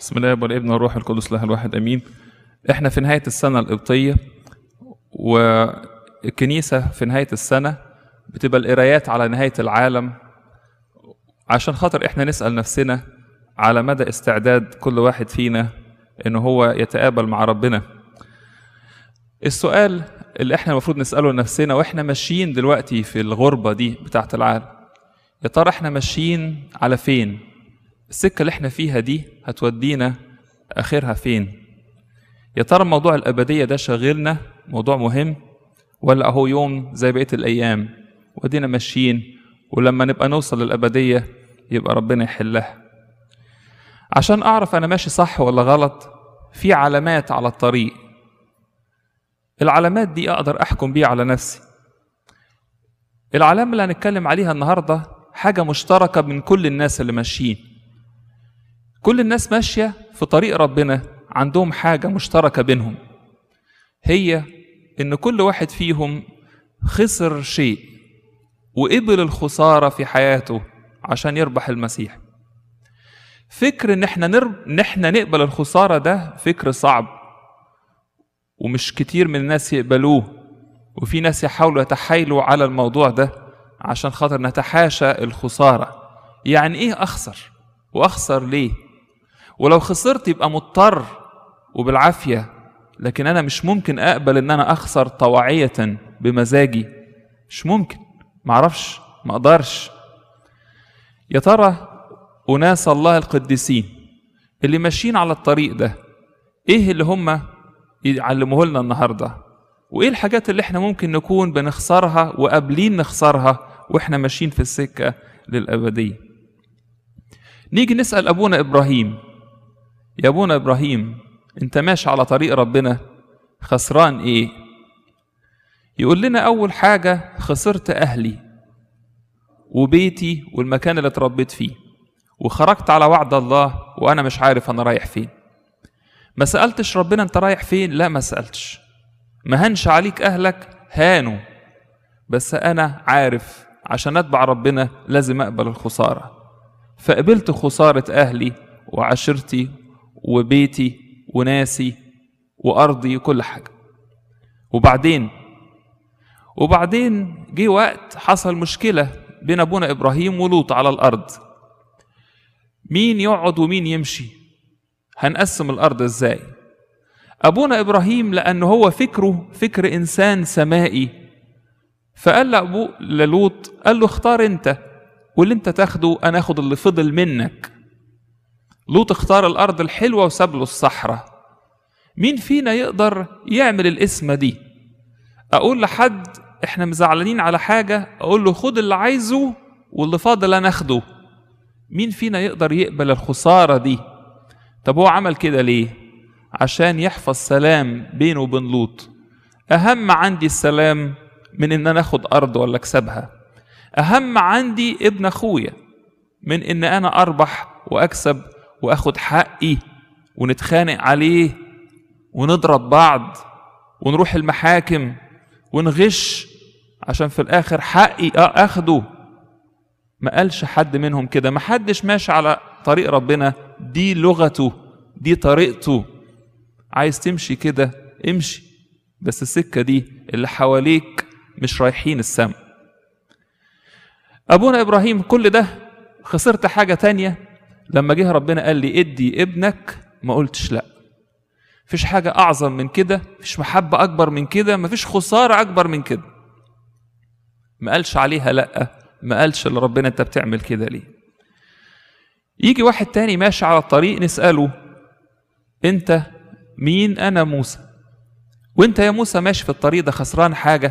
بسم الله والابن والروح القدس له الواحد امين احنا في نهايه السنه القبطيه والكنيسه في نهايه السنه بتبقى القرايات على نهايه العالم عشان خاطر احنا نسال نفسنا على مدى استعداد كل واحد فينا ان هو يتقابل مع ربنا السؤال اللي احنا المفروض نساله لنفسنا واحنا ماشيين دلوقتي في الغربه دي بتاعت العالم يا ترى احنا ماشيين على فين السكه اللي احنا فيها دي هتودينا اخرها فين يا ترى موضوع الابديه ده شاغلنا موضوع مهم ولا اهو يوم زي بقيه الايام ودينا ماشيين ولما نبقى نوصل للابديه يبقى ربنا يحلها عشان اعرف انا ماشي صح ولا غلط في علامات على الطريق العلامات دي اقدر احكم بيها على نفسي العلامه اللي هنتكلم عليها النهارده حاجه مشتركه من كل الناس اللي ماشيين كل الناس ماشيه في طريق ربنا عندهم حاجه مشتركه بينهم هي ان كل واحد فيهم خسر شيء وقبل الخساره في حياته عشان يربح المسيح فكر ان احنا نر... ان احنا نقبل الخساره ده فكر صعب ومش كتير من الناس يقبلوه وفي ناس يحاولوا يتحايلوا على الموضوع ده عشان خاطر نتحاشى الخساره يعني ايه اخسر واخسر ليه ولو خسرت يبقى مضطر وبالعافيه لكن انا مش ممكن اقبل ان انا اخسر طواعيه بمزاجي مش ممكن معرفش ما اقدرش يا ترى اناس الله القديسين اللي ماشيين على الطريق ده ايه اللي هم يعلموه لنا النهارده وايه الحاجات اللي احنا ممكن نكون بنخسرها وقابلين نخسرها واحنا ماشيين في السكه للابديه نيجي نسال ابونا ابراهيم يا ابونا ابراهيم انت ماشي على طريق ربنا خسران ايه يقول لنا اول حاجه خسرت اهلي وبيتي والمكان اللي اتربيت فيه وخرجت على وعد الله وانا مش عارف انا رايح فين ما سالتش ربنا انت رايح فين لا ما سالتش ما هنش عليك اهلك هانوا بس انا عارف عشان اتبع ربنا لازم اقبل الخساره فقبلت خساره اهلي وعشيرتي وبيتي وناسي وارضي وكل حاجه وبعدين وبعدين جه وقت حصل مشكله بين ابونا ابراهيم ولوط على الارض مين يقعد ومين يمشي هنقسم الارض ازاي ابونا ابراهيم لانه هو فكره فكر انسان سمائي فقال لابوه للوط قال له اختار انت واللي انت تاخده انا اخد اللي فضل منك لوط اختار الارض الحلوه وساب له الصحراء مين فينا يقدر يعمل القسمه دي اقول لحد احنا مزعلانين على حاجه اقول له خد اللي عايزه واللي فاضل انا اخده مين فينا يقدر يقبل الخساره دي طب هو عمل كده ليه عشان يحفظ سلام بينه وبين لوط اهم عندي السلام من ان انا اخد ارض ولا اكسبها اهم عندي ابن اخويا من ان انا اربح واكسب واخد حقي ونتخانق عليه ونضرب بعض ونروح المحاكم ونغش عشان في الاخر حقي اخده ما قالش حد منهم كده ما حدش ماشي على طريق ربنا دي لغته دي طريقته عايز تمشي كده امشي بس السكه دي اللي حواليك مش رايحين السما ابونا ابراهيم كل ده خسرت حاجه تانية لما جه ربنا قال لي ادي ابنك ما قلتش لا مفيش حاجة أعظم من كده مفيش محبة أكبر من كده مفيش خسارة أكبر من كده ما قالش عليها لأ ما قالش لربنا أنت بتعمل كده ليه يجي واحد تاني ماشي على الطريق نسأله أنت مين أنا موسى وأنت يا موسى ماشي في الطريق ده خسران حاجة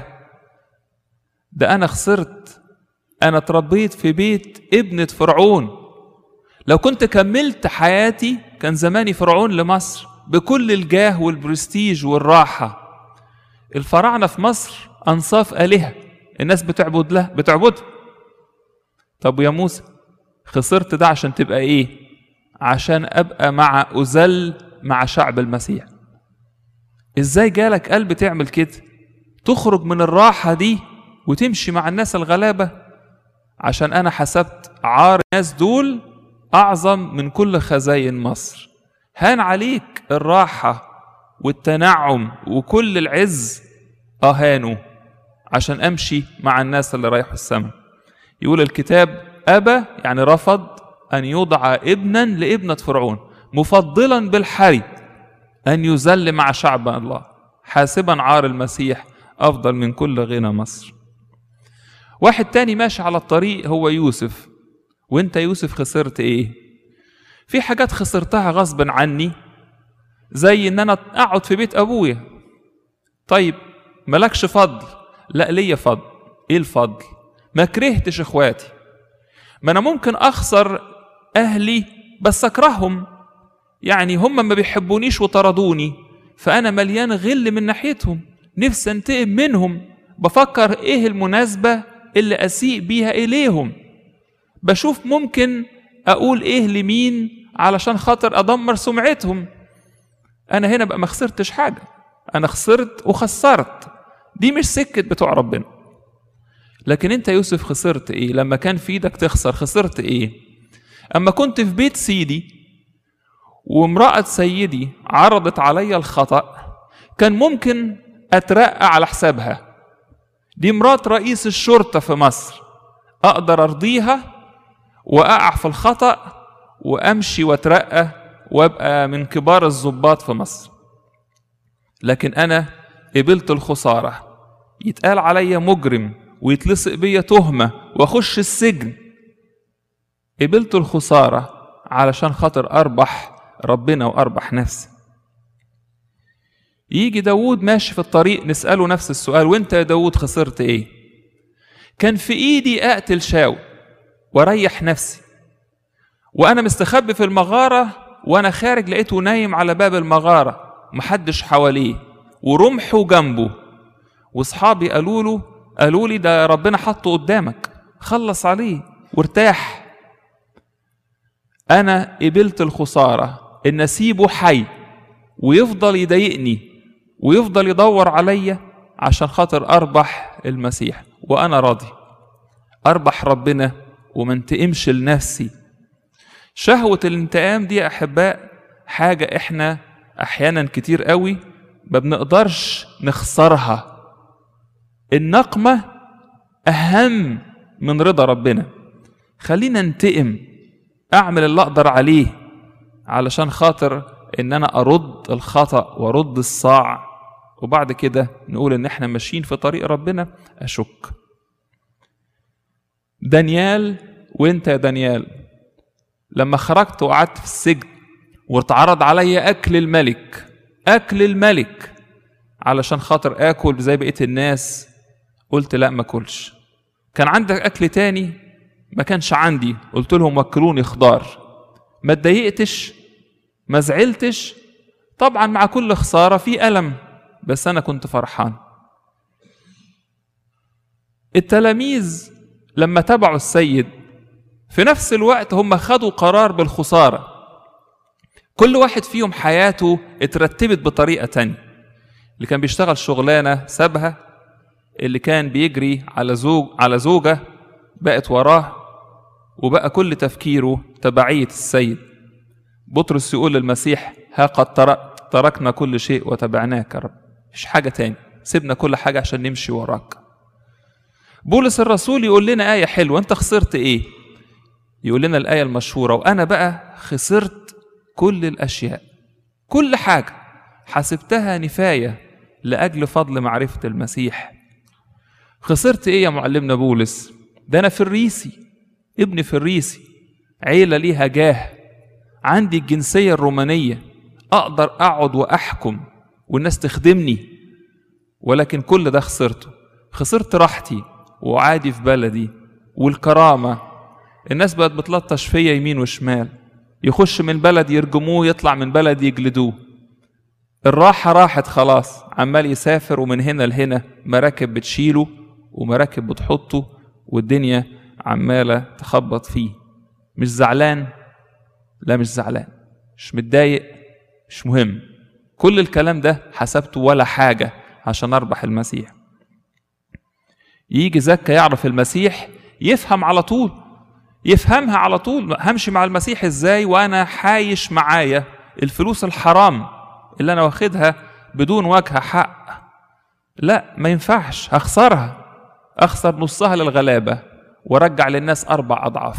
ده أنا خسرت أنا اتربيت في بيت ابنة فرعون لو كنت كملت حياتي كان زماني فرعون لمصر بكل الجاه والبرستيج والراحة الفراعنة في مصر أنصاف آلهة الناس بتعبد له بتعبدها طب يا موسى خسرت ده عشان تبقى ايه عشان ابقى مع أذل مع شعب المسيح ازاي جالك قلب تعمل كده تخرج من الراحة دي وتمشي مع الناس الغلابة عشان أنا حسبت عار الناس دول أعظم من كل خزاين مصر هان عليك الراحة والتنعم وكل العز أهانوا عشان أمشي مع الناس اللي رايحوا السماء يقول الكتاب أبى يعني رفض أن يوضع ابنا لابنة فرعون مفضلا بالحري أن يذل مع شعب الله حاسبا عار المسيح أفضل من كل غنى مصر واحد تاني ماشي على الطريق هو يوسف وانت يوسف خسرت ايه في حاجات خسرتها غصبا عني زي ان انا اقعد في بيت ابويا طيب ملكش فضل لا ليا فضل ايه الفضل ما كرهتش اخواتي ما انا ممكن اخسر اهلي بس اكرههم يعني هم ما بيحبونيش وطردوني فانا مليان غل من ناحيتهم نفسي انتقم منهم بفكر ايه المناسبه اللي اسيء بيها اليهم بشوف ممكن اقول ايه لمين علشان خاطر ادمر سمعتهم انا هنا بقى ما خسرتش حاجه انا خسرت وخسرت دي مش سكه بتوع ربنا لكن انت يوسف خسرت ايه لما كان في ايدك تخسر خسرت ايه اما كنت في بيت سيدي وامرأة سيدي عرضت علي الخطأ كان ممكن أترقى على حسابها دي مرات رئيس الشرطة في مصر أقدر أرضيها وأقع في الخطأ وأمشي وأترقى وأبقى من كبار الضباط في مصر لكن أنا قبلت الخسارة يتقال عليا مجرم ويتلصق بيا تهمة وأخش السجن قبلت الخسارة علشان خاطر أربح ربنا وأربح نفسي يجي داود ماشي في الطريق نسأله نفس السؤال وانت يا داود خسرت ايه كان في ايدي اقتل شاو واريح نفسي وانا مستخبي في المغارة وانا خارج لقيته نايم على باب المغارة محدش حواليه ورمحه جنبه واصحابي قالوا له قالوا لي ده ربنا حطه قدامك خلص عليه وارتاح انا قبلت الخسارة ان اسيبه حي ويفضل يضايقني ويفضل يدور عليا عشان خاطر اربح المسيح وانا راضي اربح ربنا وما انتقمش لنفسي شهوة الانتقام دي يا احباء حاجة احنا احيانا كتير قوي ما بنقدرش نخسرها النقمة اهم من رضا ربنا خلينا انتقم اعمل اللي اقدر عليه علشان خاطر ان انا ارد الخطا وارد الصاع وبعد كده نقول ان احنا ماشيين في طريق ربنا اشك دانيال وانت يا دانيال لما خرجت وقعدت في السجن واتعرض عليا اكل الملك اكل الملك علشان خاطر اكل زي بقيه الناس قلت لا ما اكلش كان عندك اكل تاني ما كانش عندي قلت لهم وكلوني خضار ما اتضايقتش ما زعلتش طبعا مع كل خساره في الم بس انا كنت فرحان التلاميذ لما تبعوا السيد في نفس الوقت هم خدوا قرار بالخساره كل واحد فيهم حياته اترتبت بطريقه تانية اللي كان بيشتغل شغلانه سابها اللي كان بيجري على زوج على زوجه بقت وراه وبقى كل تفكيره تبعيه السيد بطرس يقول للمسيح ها قد تركنا كل شيء وتبعناك يا رب مش حاجة تاني سيبنا كل حاجة عشان نمشي وراك بولس الرسول يقول لنا آية حلوة أنت خسرت إيه يقول لنا الآية المشهورة وأنا بقى خسرت كل الأشياء كل حاجة حسبتها نفاية لأجل فضل معرفة المسيح خسرت إيه يا معلمنا بولس ده أنا فريسي ابن فريسي عيلة ليها جاه عندي الجنسية الرومانية أقدر أقعد وأحكم والناس تخدمني ولكن كل ده خسرته خسرت راحتي وعادي في بلدي والكرامة الناس بقت بتلطش فيا يمين وشمال يخش من بلد يرجموه يطلع من بلد يجلدوه الراحة راحت خلاص عمال يسافر ومن هنا لهنا مراكب بتشيله ومراكب بتحطه والدنيا عمالة تخبط فيه مش زعلان لا مش زعلان مش متضايق مش مهم كل الكلام ده حسبته ولا حاجة عشان أربح المسيح يجي زكا يعرف المسيح يفهم على طول يفهمها على طول همشي مع المسيح ازاي وانا حايش معايا الفلوس الحرام اللي انا واخدها بدون وجه حق لا ما ينفعش هخسرها اخسر نصها للغلابه وارجع للناس اربع اضعاف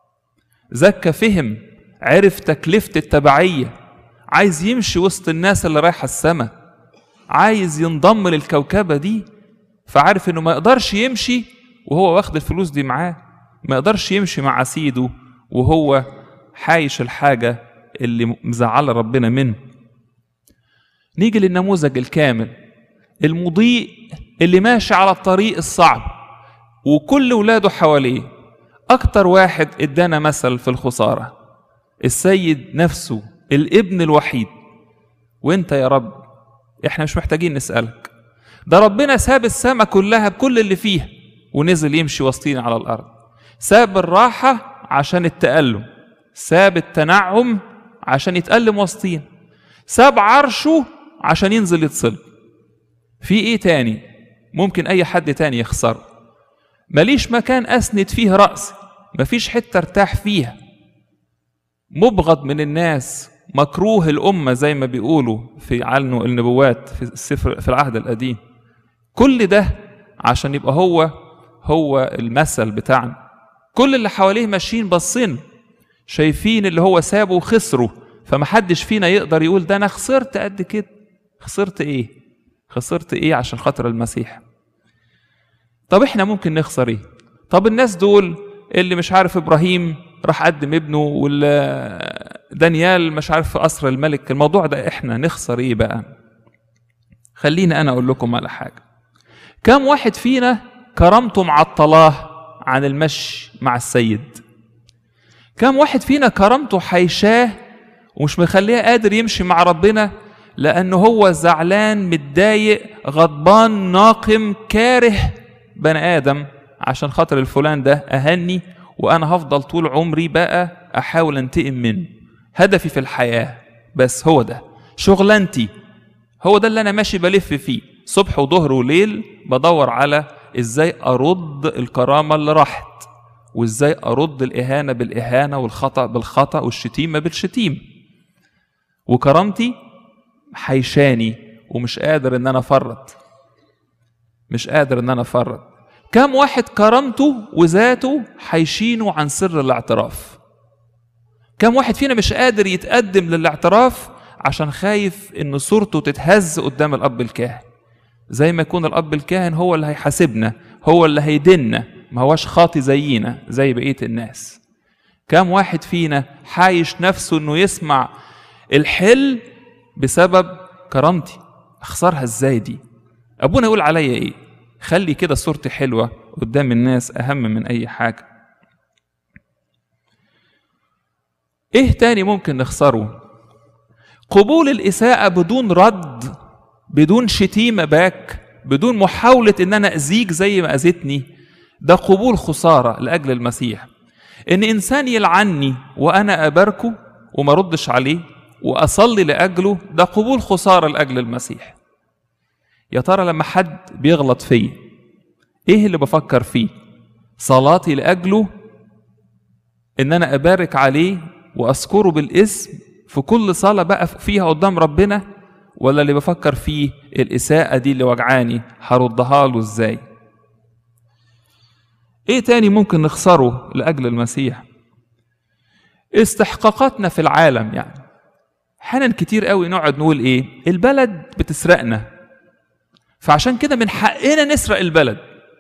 زكى فهم عرف تكلفه التبعيه عايز يمشي وسط الناس اللي رايحه السما عايز ينضم للكوكبه دي فعارف انه ما يقدرش يمشي وهو واخد الفلوس دي معاه ما يقدرش يمشي مع سيده وهو حايش الحاجه اللي مزعله ربنا منه نيجي للنموذج الكامل المضيء اللي ماشي على الطريق الصعب وكل ولاده حواليه أكتر واحد ادانا مثل في الخسارة السيد نفسه الابن الوحيد وانت يا رب احنا مش محتاجين نسألك ده ربنا ساب السماء كلها بكل اللي فيها ونزل يمشي وسطينا على الأرض ساب الراحة عشان التألم ساب التنعم عشان يتألم وسطينا ساب عرشه عشان ينزل يتصل في ايه تاني ممكن اي حد تاني يخسره ماليش مكان اسند فيه راسي مفيش حته ارتاح فيها مبغض من الناس مكروه الامه زي ما بيقولوا في عنه النبوات في السفر في العهد القديم كل ده عشان يبقى هو هو المثل بتاعنا كل اللي حواليه ماشيين باصين شايفين اللي هو سابه وخسره فمحدش فينا يقدر يقول ده انا خسرت قد كده خسرت ايه خسرت ايه عشان خاطر المسيح طب احنا ممكن نخسر ايه طب الناس دول اللي مش عارف ابراهيم راح قدم ابنه ولا دانيال مش عارف في قصر الملك الموضوع ده احنا نخسر ايه بقى خليني انا اقول لكم على حاجه كم واحد فينا كرامته معطلاه عن المشي مع السيد كم واحد فينا كرامته حيشاه ومش مخليه قادر يمشي مع ربنا لأنه هو زعلان متضايق غضبان ناقم كاره بني آدم عشان خاطر الفلان ده أهني وأنا هفضل طول عمري بقى أحاول أنتقم منه هدفي في الحياة بس هو ده شغلانتي هو ده اللي أنا ماشي بلف فيه صبح وظهر وليل بدور على إزاي أرد الكرامة اللي راحت وإزاي أرد الإهانة بالإهانة والخطأ بالخطأ والشتيمة بالشتيمة وكرامتي حيشاني ومش قادر ان انا افرط مش قادر ان انا افرط كم واحد كرامته وذاته حيشينه عن سر الاعتراف كم واحد فينا مش قادر يتقدم للاعتراف عشان خايف ان صورته تتهز قدام الاب الكاهن زي ما يكون الاب الكاهن هو اللي هيحاسبنا هو اللي هيدنا ما هوش خاطي زينا زي بقيه الناس كم واحد فينا حايش نفسه انه يسمع الحل بسبب كرامتي اخسرها ازاي دي ابونا يقول عليا ايه خلي كده صورتي حلوه قدام الناس اهم من اي حاجه ايه تاني ممكن نخسره قبول الاساءه بدون رد بدون شتيمه باك بدون محاوله ان انا اذيك زي ما اذيتني ده قبول خساره لاجل المسيح ان انسان يلعني وانا اباركه وما ردش عليه واصلي لاجله ده قبول خساره لاجل المسيح يا ترى لما حد بيغلط فيا ايه اللي بفكر فيه صلاتي لاجله ان انا ابارك عليه واذكره بالاسم في كل صلاه بقى فيها قدام ربنا ولا اللي بفكر فيه الاساءه دي اللي وجعاني هردها له ازاي ايه تاني ممكن نخسره لاجل المسيح استحقاقاتنا في العالم يعني احيانا كتير قوي نقعد نقول ايه البلد بتسرقنا فعشان كده من حقنا نسرق البلد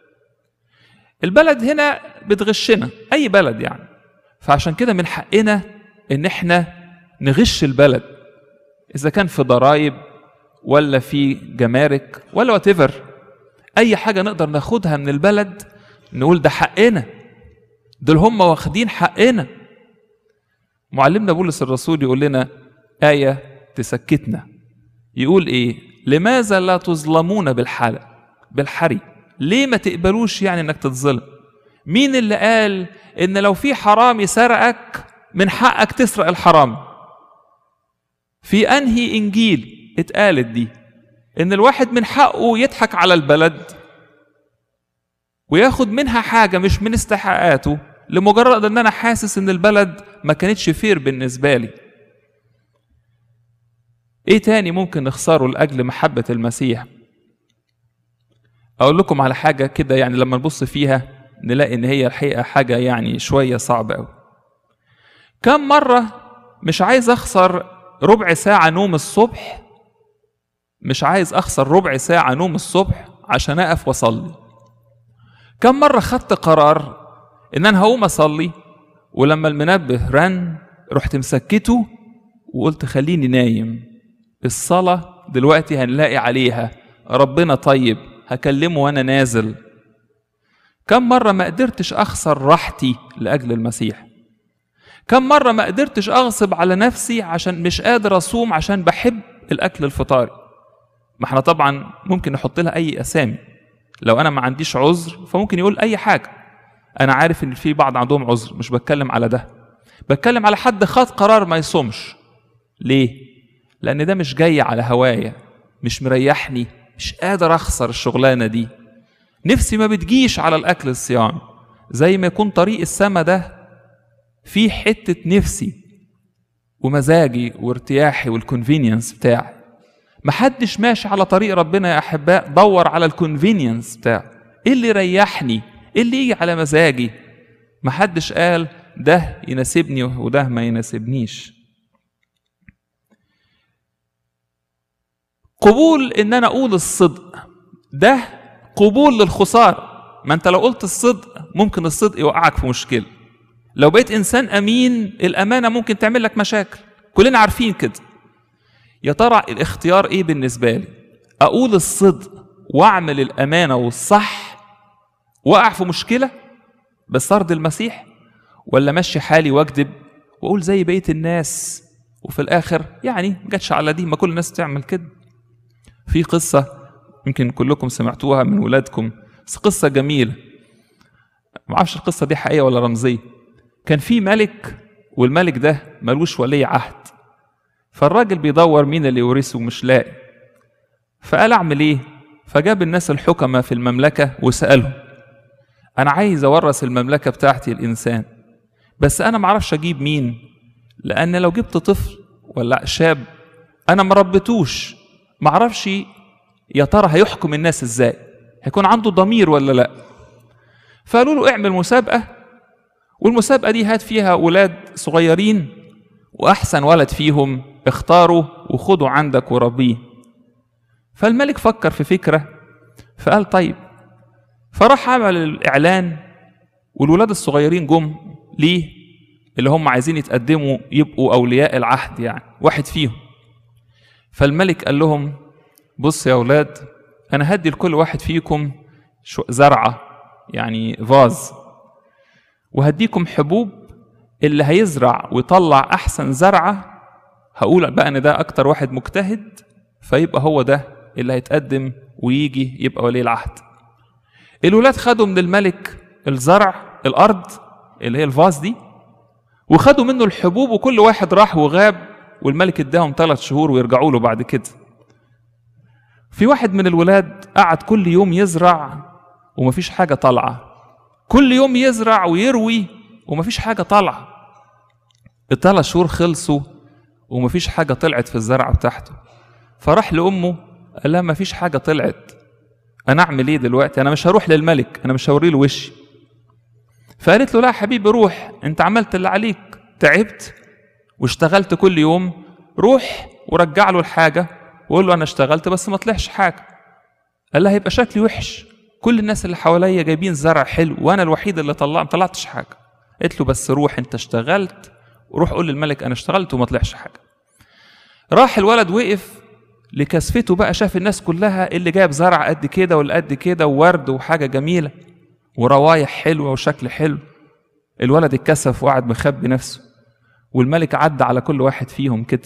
البلد هنا بتغشنا اي بلد يعني فعشان كده من حقنا ان احنا نغش البلد اذا كان في ضرائب ولا في جمارك ولا وات اي حاجه نقدر ناخدها من البلد نقول ده حقنا دول هم واخدين حقنا معلمنا بولس الرسول يقول لنا آية تسكتنا يقول إيه لماذا لا تظلمون بالحل بالحري ليه ما تقبلوش يعني انك تتظلم مين اللي قال ان لو في حرامي سرقك من حقك تسرق الحرام في انهي انجيل اتقالت دي ان الواحد من حقه يضحك على البلد وياخد منها حاجه مش من استحقاقاته لمجرد ان انا حاسس ان البلد ما كانتش فير بالنسبه لي ايه تاني ممكن نخسره لاجل محبه المسيح اقول لكم على حاجه كده يعني لما نبص فيها نلاقي ان هي الحقيقه حاجه يعني شويه صعبه قوي كم مره مش عايز اخسر ربع ساعه نوم الصبح مش عايز اخسر ربع ساعه نوم الصبح عشان اقف واصلي كم مره خدت قرار ان انا هقوم اصلي ولما المنبه رن رحت مسكته وقلت خليني نايم الصلاه دلوقتي هنلاقي عليها ربنا طيب هكلمه وانا نازل كم مرة ما قدرتش أخسر راحتي لأجل المسيح كم مرة ما قدرتش أغصب على نفسي عشان مش قادر أصوم عشان بحب الأكل الفطاري ما احنا طبعا ممكن نحط لها أي أسامي لو أنا ما عنديش عذر فممكن يقول أي حاجة أنا عارف إن في بعض عندهم عذر مش بتكلم على ده بتكلم على حد خد قرار ما يصومش ليه؟ لأن ده مش جاي على هوايا مش مريحني مش قادر أخسر الشغلانة دي نفسي ما بتجيش على الأكل الصيام زي ما يكون طريق السما ده في حتة نفسي ومزاجي وارتياحي والكونفينينس بتاعي محدش ماشي على طريق ربنا يا أحباء دور على الكونفينينس بتاعه إيه اللي يريحني إيه اللي يجي على مزاجي محدش قال ده يناسبني وده ما يناسبنيش قبول ان انا اقول الصدق ده قبول للخسارة ما انت لو قلت الصدق ممكن الصدق يوقعك في مشكلة لو بقيت انسان امين الامانة ممكن تعمل لك مشاكل كلنا عارفين كده يا ترى الاختيار ايه بالنسبة لي اقول الصدق واعمل الامانة والصح واقع في مشكلة بس ارضي المسيح ولا مشي حالي واكذب واقول زي بقية الناس وفي الاخر يعني جاتش على دي ما كل الناس تعمل كده في قصة يمكن كلكم سمعتوها من ولادكم بس قصة جميلة ما اعرفش القصة دي حقيقية ولا رمزية كان في ملك والملك ده ملوش ولي عهد فالراجل بيدور مين اللي يورثه ومش لاقي فقال اعمل ايه فجاب الناس الحكمة في المملكة وسألهم انا عايز اورث المملكة بتاعتي الانسان بس انا معرفش اجيب مين لان لو جبت طفل ولا شاب انا مربتوش معرفش يا ترى هيحكم الناس ازاي هيكون عنده ضمير ولا لا فقالوا له اعمل مسابقة والمسابقة دي هات فيها ولاد صغيرين وأحسن ولد فيهم اختاره وخده عندك وربيه فالملك فكر في فكرة فقال طيب فراح عمل الإعلان والولاد الصغيرين جم ليه اللي هم عايزين يتقدموا يبقوا أولياء العهد يعني واحد فيهم فالملك قال لهم بص يا أولاد أنا هدي لكل واحد فيكم زرعة يعني فاز وهديكم حبوب اللي هيزرع ويطلع أحسن زرعة هقول بقى إن ده أكتر واحد مجتهد فيبقى هو ده اللي هيتقدم ويجي يبقى ولي العهد الولاد خدوا من الملك الزرع الأرض اللي هي الفاز دي وخدوا منه الحبوب وكل واحد راح وغاب والملك اداهم ثلاث شهور ويرجعوا له بعد كده في واحد من الولاد قعد كل يوم يزرع ومفيش حاجة طالعة كل يوم يزرع ويروي ومفيش حاجة طالعة الثلاث شهور خلصوا ومفيش حاجة طلعت في الزرعة بتاعته فراح لأمه قال لها مفيش حاجة طلعت أنا أعمل إيه دلوقتي أنا مش هروح للملك أنا مش هوري له وشي فقالت له لا حبيبي روح أنت عملت اللي عليك تعبت واشتغلت كل يوم روح ورجع له الحاجة وقول له أنا اشتغلت بس ما طلعش حاجة قال لها هيبقى شكلي وحش كل الناس اللي حواليا جايبين زرع حلو وأنا الوحيد اللي طلع ما طلعتش حاجة قالت له بس روح أنت اشتغلت وروح قول للملك أنا اشتغلت وما طلعش حاجة راح الولد وقف لكسفته بقى شاف الناس كلها اللي جايب زرع قد كده واللي قد كده وورد وحاجة جميلة وروايح حلوة وشكل حلو الولد اتكسف وقعد مخبي نفسه والملك عدى على كل واحد فيهم كده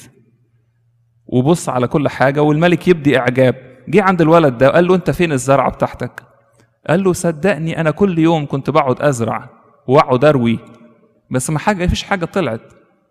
وبص على كل حاجة والملك يبدي إعجاب جه عند الولد ده وقال له أنت فين الزرعة بتاعتك قال له صدقني أنا كل يوم كنت بقعد أزرع وأقعد أروي بس ما حاجة مفيش حاجة طلعت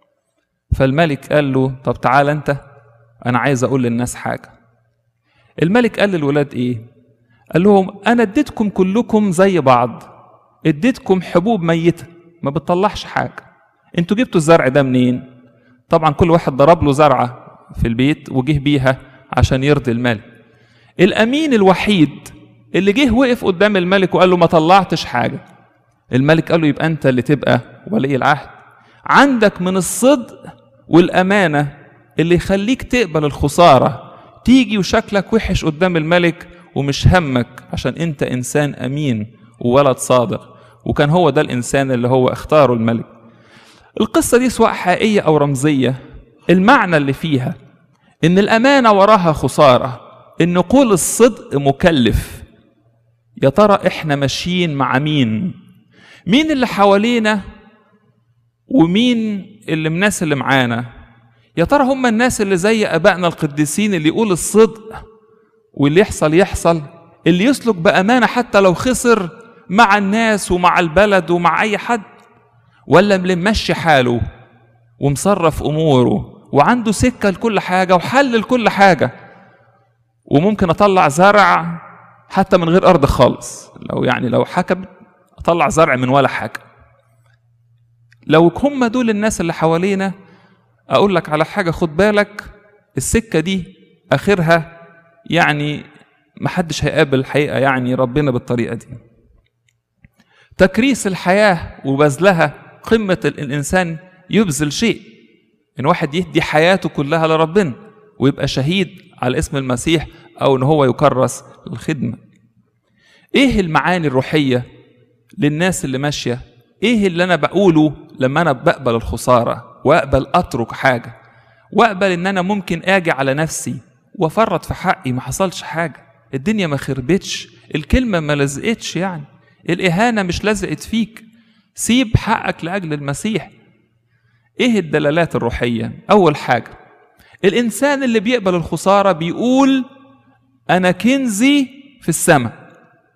فالملك قال له طب تعال أنت أنا عايز أقول للناس حاجة الملك قال للولاد إيه قال لهم أنا اديتكم كلكم زي بعض اديتكم حبوب ميتة ما بتطلعش حاجة انتوا جبتوا الزرع ده منين طبعا كل واحد ضرب له زرعة في البيت وجه بيها عشان يرضي الملك الامين الوحيد اللي جه وقف قدام الملك وقال له ما طلعتش حاجه الملك قال له يبقى انت اللي تبقى ولي العهد عندك من الصدق والامانه اللي يخليك تقبل الخساره تيجي وشكلك وحش قدام الملك ومش همك عشان انت انسان امين وولد صادق وكان هو ده الانسان اللي هو اختاره الملك القصه دي سواء حقيقيه او رمزيه المعنى اللي فيها ان الامانه وراها خساره ان قول الصدق مكلف يا ترى احنا ماشيين مع مين مين اللي حوالينا ومين اللي الناس اللي معانا يا ترى هم الناس اللي زي ابائنا القديسين اللي يقول الصدق واللي يحصل يحصل اللي يسلك بامانه حتى لو خسر مع الناس ومع البلد ومع اي حد ولا اللي ممشي حاله ومصرف اموره وعنده سكه لكل حاجه وحل لكل حاجه وممكن اطلع زرع حتى من غير ارض خالص لو يعني لو حكم اطلع زرع من ولا حاجه لو هم دول الناس اللي حوالينا اقول لك على حاجه خد بالك السكه دي اخرها يعني محدش هيقابل الحقيقه يعني ربنا بالطريقه دي تكريس الحياه وبذلها قمه الانسان يبذل شيء ان واحد يهدي حياته كلها لربنا ويبقى شهيد على اسم المسيح او ان هو يكرس للخدمه ايه المعاني الروحيه للناس اللي ماشيه ايه اللي انا بقوله لما انا بقبل الخساره واقبل اترك حاجه واقبل ان انا ممكن اجي على نفسي وافرط في حقي ما حصلش حاجه الدنيا ما خربتش الكلمه ما لزقتش يعني الاهانه مش لزقت فيك سيب حقك لاجل المسيح ايه الدلالات الروحيه اول حاجه الانسان اللي بيقبل الخساره بيقول انا كنزي في السماء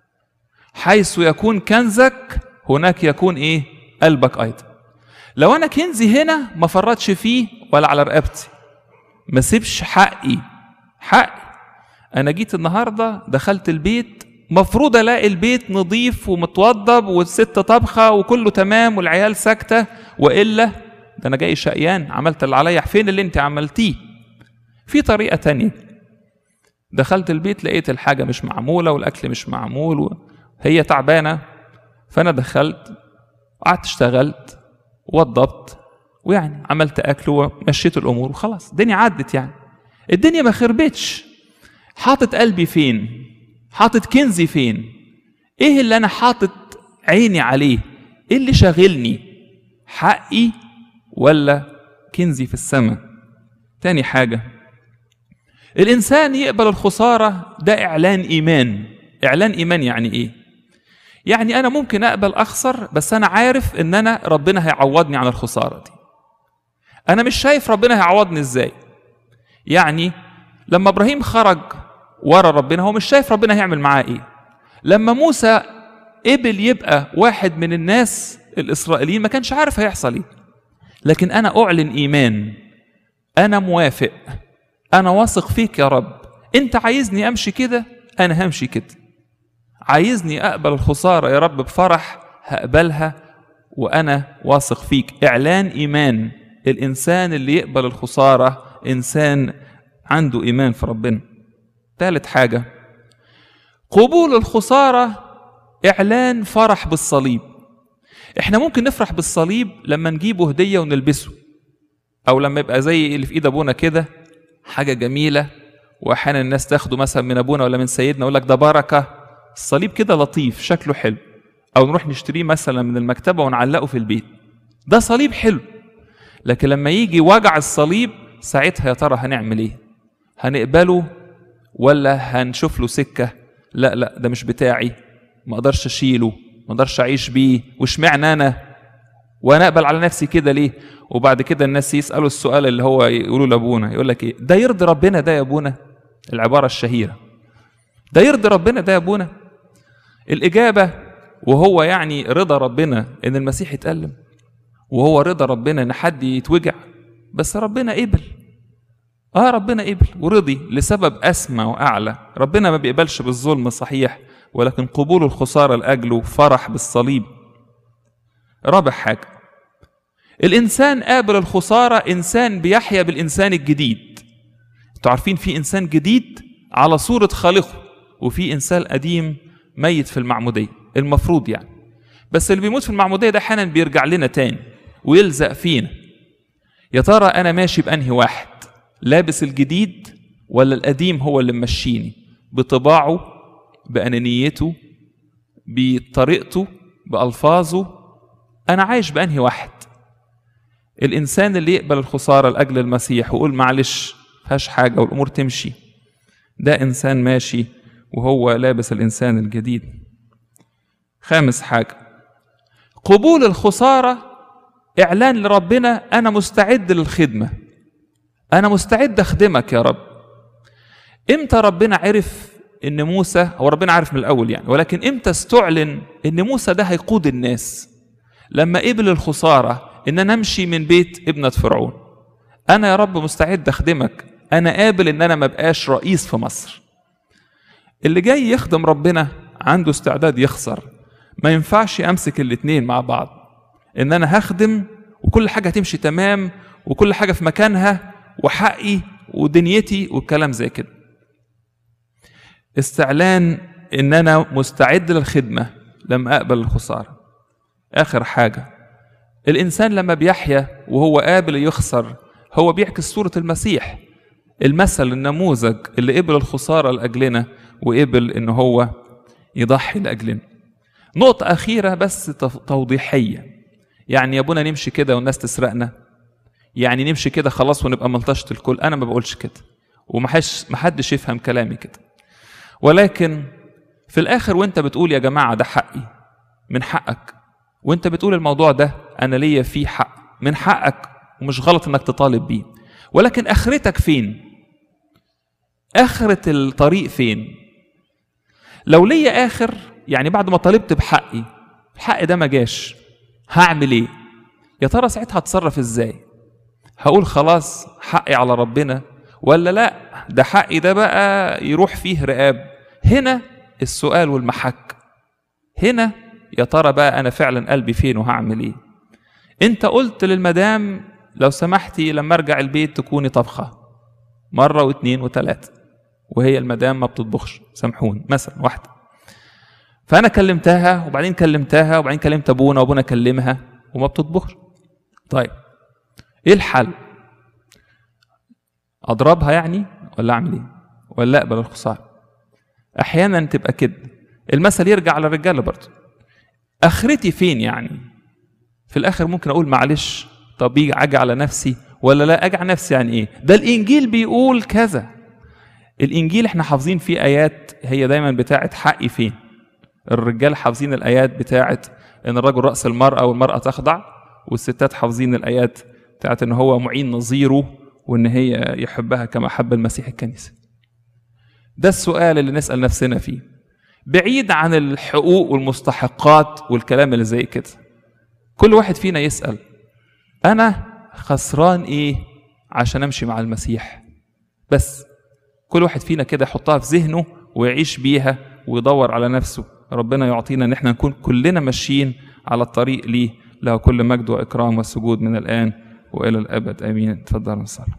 حيث يكون كنزك هناك يكون ايه قلبك ايضا لو انا كنزي هنا ما فرطش فيه ولا على رقبتي ما سيبش حقي حقي انا جيت النهارده دخلت البيت مفروض الاقي البيت نظيف ومتوضب والست طبخه وكله تمام والعيال ساكته والا ده انا جاي شقيان عملت اللي عليا فين اللي انت عملتيه في طريقه تانية دخلت البيت لقيت الحاجه مش معموله والاكل مش معمول وهي تعبانه فانا دخلت قعدت اشتغلت وضبط ويعني عملت اكل ومشيت الامور وخلاص الدنيا عدت يعني الدنيا ما خربتش حاطط قلبي فين حاطط كنزي فين ايه اللي انا حاطط عيني عليه ايه اللي شاغلني حقي ولا كنزي في السماء تاني حاجة الإنسان يقبل الخسارة ده إعلان إيمان إعلان إيمان يعني إيه يعني أنا ممكن أقبل أخسر بس أنا عارف إن أنا ربنا هيعوضني عن الخسارة دي أنا مش شايف ربنا هيعوضني إزاي يعني لما إبراهيم خرج ورا ربنا هو مش شايف ربنا هيعمل معاه إيه لما موسى قبل يبقى واحد من الناس الإسرائيليين ما كانش عارف هيحصل إيه لكن أنا أعلن إيمان أنا موافق أنا واثق فيك يا رب أنت عايزني أمشي كده أنا همشي كده عايزني أقبل الخسارة يا رب بفرح هقبلها وأنا واثق فيك إعلان إيمان الإنسان اللي يقبل الخسارة إنسان عنده إيمان في ربنا ثالث حاجة قبول الخسارة إعلان فرح بالصليب احنا ممكن نفرح بالصليب لما نجيبه هدية ونلبسه او لما يبقى زي اللي في ايد ابونا كده حاجة جميلة واحيانا الناس تاخده مثلا من ابونا ولا من سيدنا يقول لك ده بركة الصليب كده لطيف شكله حلو او نروح نشتريه مثلا من المكتبة ونعلقه في البيت ده صليب حلو لكن لما يجي وجع الصليب ساعتها يا ترى هنعمل ايه هنقبله ولا هنشوف له سكة لا لا ده مش بتاعي ما اقدرش اشيله ما اقدرش اعيش بيه واشمعنى انا وانا اقبل على نفسي كده ليه وبعد كده الناس يسالوا السؤال اللي هو يقولوا لابونا يقول لك ايه ده يرضي ربنا ده يا ابونا العباره الشهيره ده يرضي ربنا ده يا ابونا الاجابه وهو يعني رضا ربنا ان المسيح يتالم وهو رضا ربنا ان حد يتوجع بس ربنا قبل اه ربنا قبل ورضي لسبب اسمى واعلى ربنا ما بيقبلش بالظلم صحيح ولكن قبول الخسارة لأجله فرح بالصليب رابع حاجة الإنسان قابل الخسارة إنسان بيحيا بالإنسان الجديد انتوا عارفين في انسان جديد على صورة خالقه وفي انسان قديم ميت في المعمودية المفروض يعني بس اللي بيموت في المعمودية ده احيانا بيرجع لنا تاني ويلزق فينا يا ترى انا ماشي بانهي واحد لابس الجديد ولا القديم هو اللي ممشيني بطباعه بأنانيته بطريقته بألفاظه أنا عايش بأنهي واحد الإنسان اللي يقبل الخسارة لأجل المسيح ويقول معلش فيهاش حاجة والأمور تمشي ده إنسان ماشي وهو لابس الإنسان الجديد خامس حاجة قبول الخسارة إعلان لربنا أنا مستعد للخدمة أنا مستعد أخدمك يا رب إمتى ربنا عرف إن موسى هو ربنا عارف من الأول يعني ولكن إمتى استعلن إن موسى ده هيقود الناس لما قبل الخسارة إن أنا أمشي من بيت ابنة فرعون أنا يا رب مستعد أخدمك أنا قابل إن أنا ما بقاش رئيس في مصر اللي جاي يخدم ربنا عنده استعداد يخسر ما ينفعش أمسك الاتنين مع بعض إن أنا هخدم وكل حاجة هتمشي تمام وكل حاجة في مكانها وحقي ودنيتي والكلام زي كده استعلان ان انا مستعد للخدمه لما اقبل الخساره اخر حاجه الانسان لما بيحيا وهو قابل يخسر هو بيعكس صوره المسيح المثل النموذج اللي قبل الخساره لاجلنا وقبل ان هو يضحي لاجلنا نقطه اخيره بس توضيحيه يعني يا ابونا نمشي كده والناس تسرقنا يعني نمشي كده خلاص ونبقى ملطشه الكل انا ما بقولش كده ومحدش محدش يفهم كلامي كده ولكن في الاخر وانت بتقول يا جماعه ده حقي من حقك وانت بتقول الموضوع ده انا ليا فيه حق من حقك ومش غلط انك تطالب بيه ولكن اخرتك فين اخره الطريق فين لو ليا اخر يعني بعد ما طالبت بحقي الحق ده ما جاش هعمل ايه يا ترى ساعتها هتصرف ازاي هقول خلاص حقي على ربنا ولا لا ده حقي ده بقى يروح فيه رقاب هنا السؤال والمحك هنا يا ترى بقى انا فعلا قلبي فين وهعمل ايه انت قلت للمدام لو سمحتي لما ارجع البيت تكوني طبخه مره واثنين وثلاثه وهي المدام ما بتطبخش سامحوني مثلا واحده فانا كلمتها وبعدين كلمتها وبعدين كلمت ابونا وابونا كلمها وما بتطبخش طيب ايه الحل اضربها يعني ولا اعمل ايه ولا اقبل الخساره احيانا تبقى كده المثل يرجع على الرجاله برضه اخرتي فين يعني في الاخر ممكن اقول معلش طب اجي على نفسي ولا لا اجي على نفسي يعني ايه ده الانجيل بيقول كذا الانجيل احنا حافظين فيه ايات هي دايما بتاعه حقي فين الرجال حافظين الايات بتاعه ان الرجل راس المراه والمراه تخضع والستات حافظين الايات بتاعه ان هو معين نظيره وان هي يحبها كما حب المسيح الكنيسه ده السؤال اللي نسال نفسنا فيه بعيد عن الحقوق والمستحقات والكلام اللي زي كده كل واحد فينا يسال انا خسران ايه عشان امشي مع المسيح بس كل واحد فينا كده يحطها في ذهنه ويعيش بيها ويدور على نفسه ربنا يعطينا ان احنا نكون كلنا ماشيين على الطريق ليه له كل مجد واكرام والسجود من الان والى الابد امين تفضل نصلي